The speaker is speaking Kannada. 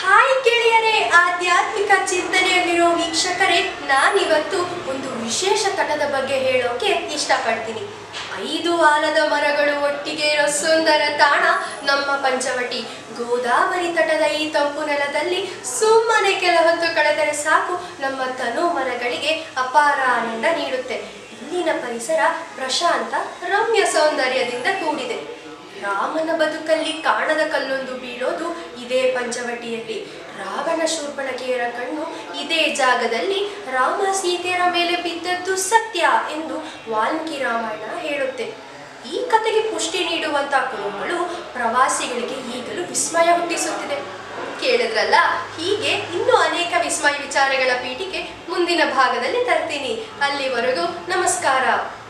ಹಾಯ್ ಗೆಳೆಯರೇ ಆಧ್ಯಾತ್ಮಿಕ ಚಿಂತನೆಯಲ್ಲಿರೋ ವೀಕ್ಷಕರೇ ನಾನಿವತ್ತು ಒಂದು ವಿಶೇಷ ತಟದ ಬಗ್ಗೆ ಹೇಳೋಕೆ ಇಷ್ಟಪಡ್ತೀನಿ ಐದು ಆಲದ ಮರಗಳು ಒಟ್ಟಿಗೆ ಇರೋ ಸುಂದರ ತಾಣ ನಮ್ಮ ಪಂಚವಟಿ ಗೋದಾವರಿ ತಟದ ಈ ತಂಪು ನೆಲದಲ್ಲಿ ಸುಮ್ಮನೆ ಕೆಲ ಹೊತ್ತು ಕಳೆದರೆ ಸಾಕು ನಮ್ಮ ತನು ಮನಗಳಿಗೆ ಅಪಾರ ಆನಂದ ನೀಡುತ್ತೆ ಇಲ್ಲಿನ ಪರಿಸರ ಪ್ರಶಾಂತ ರಮ್ಯ ಸೌಂದರ್ಯದಿಂದ ಕೂಡಿದೆ ರಾಮನ ಬದುಕಲ್ಲಿ ಕಾಣದ ಕಲ್ಲೊಂದು ಬೀಳೋದು ಇದೇ ಪಂಚವಟಿಯಲ್ಲಿ ರಾವಣ ಶೂರ್ಪಣಕೆಯರ ಕಣ್ಣು ಇದೇ ಜಾಗದಲ್ಲಿ ರಾಮ ಸೀತೆಯರ ಮೇಲೆ ಬಿದ್ದದ್ದು ಸತ್ಯ ಎಂದು ವಾಲ್ಮೀಕಿ ರಾಮಾಯಣ ಹೇಳುತ್ತೆ ಈ ಕಥೆಗೆ ಪುಷ್ಟಿ ನೀಡುವಂತ ಕುರುಗಳು ಪ್ರವಾಸಿಗಳಿಗೆ ಈಗಲೂ ವಿಸ್ಮಯ ಹುಟ್ಟಿಸುತ್ತಿದೆ ಕೇಳಿದ್ರಲ್ಲ ಹೀಗೆ ಇನ್ನೂ ಅನೇಕ ವಿಸ್ಮಯ ವಿಚಾರಗಳ ಪೀಠಿಕೆ ಮುಂದಿನ ಭಾಗದಲ್ಲಿ ತರ್ತೀನಿ ಅಲ್ಲಿವರೆಗೂ ನಮಸ್ಕಾರ